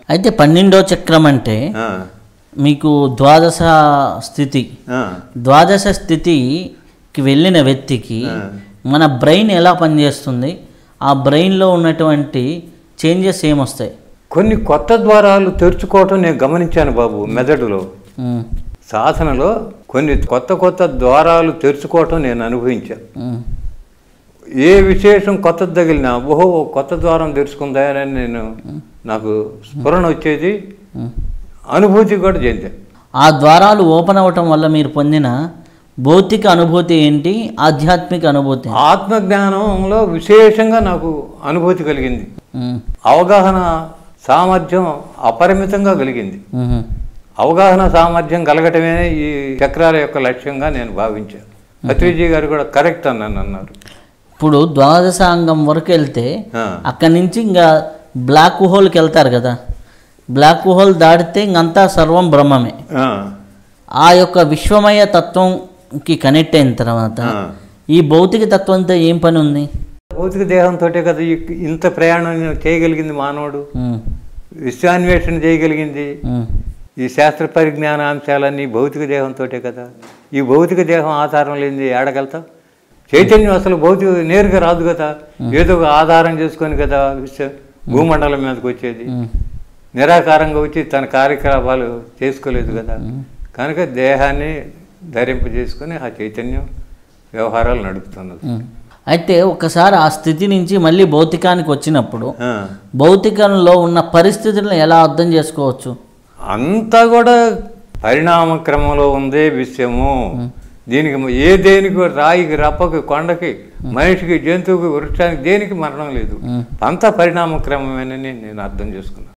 అయితే పన్నెండో చక్రం అంటే ఆ, మీకు ద్వాదశ స్థితి ఆ, ద్వాదశ స్థితికి వెళ్ళిన వ్యక్తికి మన బ్రెయిన్ ఎలా పనిచేస్తుంది ఆ బ్రెయిన్లో ఉన్నటువంటి చేంజెస్ ఏమొస్తాయి కొన్ని కొత్త ద్వారాలు తెరుచుకోవటం నేను గమనించాను బాబు మెదడులో ఉమ్, సాధనలో కొన్ని కొత్త కొత్త ద్వారాలు తెరుచుకోవటం నేను అనుభవించాను ఉమ్, ఏ విశేషం కొత్తది తగిలినా ఓహో ఓ కొత్త ద్వారం తెరుచుకుందా అని నేను నాకు స్ఫురణ వచ్చేది ఉమ్. అనుభూతి కూడా చెందాను ఆ ద్వారాలు ఓపెన్ అవ్వటం వల్ల మీరు పొందిన భౌతిక అనుభూతి ఏంటి ఆధ్యాత్మిక అనుభూతి ఏంటి? ఆత్మజ్ఞానంలో విశేషంగా నాకు అనుభూతి కలిగింది ఉమ్, అవగాహన సామర్థ్యం అపరిమితంగా కలిగింది ఉమ్, అవగాహన సామర్థ్యం కలగటమే ఈ చక్రాల యొక్క లక్ష్యంగా నేను భావించాను అత్రిజీ గారు కూడా కరెక్ట్ అన్నాను అన్నారు ఇప్పుడు ద్వాదశ అంగం వరకు వెళ్తే ఆ, అక్కడి నుంచి ఇంకా బ్లాక్ హోల్కి వెళ్తారు కదా బ్లాక్ హోల్ దాటితే ఇంకంతా సర్వం బ్రహ్మమే ఆ, ఆ యొక్క విశ్వమయ తత్వంకి కనెక్ట్ అయిన తర్వాత ఆ. ఈ భౌతిక తత్వంతో ఏం పని ఉంది భౌతిక దేహంతో కదా ఈ- ఇంత ప్రయాణం చేయగలిగింది మానవుడు ఉమ్, విశ్వాన్వేషణ చేయగలిగింది ఉమ్, ఈ శాస్త్ర పరిజ్ఞాన అంశాలన్నీ భౌతిక దేహంతో కదా ఈ భౌతిక దేహం ఆధారం లేనిది ఏడగలుగుతాం చైతన్యం అసలు భౌతిక నేరుగా రాదు కదా ఏదో ఒక ఆధారం చేసుకొని కదా విశ్వ భూమండలం మీదకి వచ్చేది ఉమ్, నిరాకారంగా వచ్చి తన కార్యకలాపాలు చేసుకోలేదు కదా కనుక దేహాన్ని ధరింపజేసుకొని ఆ చైతన్యం వ్యవహారాలు నడుపుతున్నది ఉమ్. అయితే ఒకసారి ఆ స్థితి నుంచి మళ్ళీ భౌతికానికి వచ్చినప్పుడు ఆ. భౌతికంలో ఉన్న పరిస్థితులను ఎలా అర్థం చేసుకోవచ్చు అంతా కూడా పరిణామ క్రమంలో ఉందే విషయము దీనికి ఏ దేనికి రాయికి రప్పకి కొండకి మనిషికి జంతువుకి వృక్షానికి దేనికి మరణం లేదు అంతా పరిణామ క్రమమేనని నేను అర్థం చేసుకున్నాను